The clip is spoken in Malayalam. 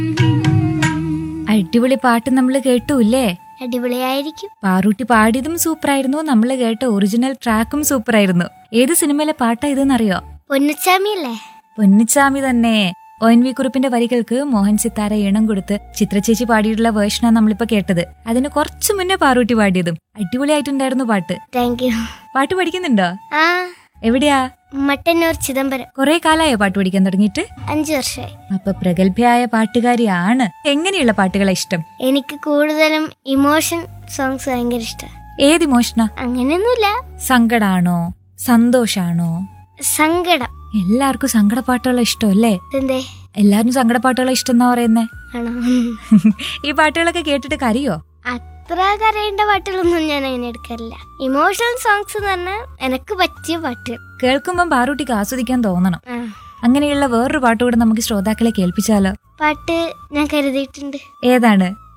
അടിപൊളി പാട്ട് നമ്മൾ കേട്ടൂല്ലേ അടിപൊളിയായിരിക്കും പാറൂട്ടി പാടിയതും സൂപ്പറായിരുന്നു നമ്മൾ കേട്ട ഒറിജിനൽ ട്രാക്കും സൂപ്പറായിരുന്നു ഏത് സിനിമയിലെ പാട്ടാ ഇതെന്നറിയോ പൊന്നുച്ചാമിയല്ലേ പൊന്നിച്ചാമി തന്നെ ഒ എൻ വി കുറിപ്പിന്റെ വരികൾക്ക് മോഹൻ സിത്താര ഈണം കൊടുത്ത് ചിത്രചേച്ചി പാടിയിട്ടുള്ള വേർഷനാണ് നമ്മളിപ്പോ കേട്ടത് അതിന് കുറച്ചു മുന്നേ പാറൂട്ടി പാടിയതും അടിപൊളിയായിട്ടുണ്ടായിരുന്നു പാട്ട് താങ്ക് യു പാട്ട് പഠിക്കുന്നുണ്ടോ ആ എവിടെയാ മട്ടന്നൂർ ചിദംബരം കുറെ കാലായോ പാട്ട് പഠിക്കാൻ തുടങ്ങിയിട്ട് അഞ്ചു വർഷമായി അപ്പൊ പ്രഗത്ഭയായ പാട്ടുകാരിയാണ് എങ്ങനെയുള്ള പാട്ടുകളെ ഇഷ്ടം എനിക്ക് കൂടുതലും ഇമോഷൻ സോങ്സ് ഭയങ്കര ഇഷ്ടമാണ് ഏത് ഇമോഷനാ അങ്ങനെയൊന്നുമില്ല സങ്കടാണോ സന്തോഷാണോ സങ്കടം എല്ലാവർക്കും സങ്കടപ്പാട്ടുകളെ ഇഷ്ടമല്ലേ എന്തേ എല്ലാരും സങ്കടപ്പാട്ടുകളെ ഇഷ്ടം എന്നാ പറയുന്നേ ആണോ ഈ പാട്ടുകളൊക്കെ കേട്ടിട്ട് കരയോ അത്ര കരയേണ്ട പാട്ടുകളൊന്നും ഞാൻ അങ്ങനെ എടുക്കാറില്ല ഇമോഷണൽ സോങ്സ് എന്ന് പറഞ്ഞാൽ എനിക്ക് പറ്റിയ പാട്ട് കേൾക്കുമ്പം പാറൂട്ടിക്ക് ആസ്വദിക്കാൻ തോന്നണം ആ അങ്ങനെയുള്ള വേറൊരു പാട്ട് കൂടെ നമുക്ക് ശ്രോതാക്കളെ കേൾപ്പിച്ചാലോ പാട്ട് ഞാൻ കരുതിയിട്ടുണ്ട് ഏതാണ്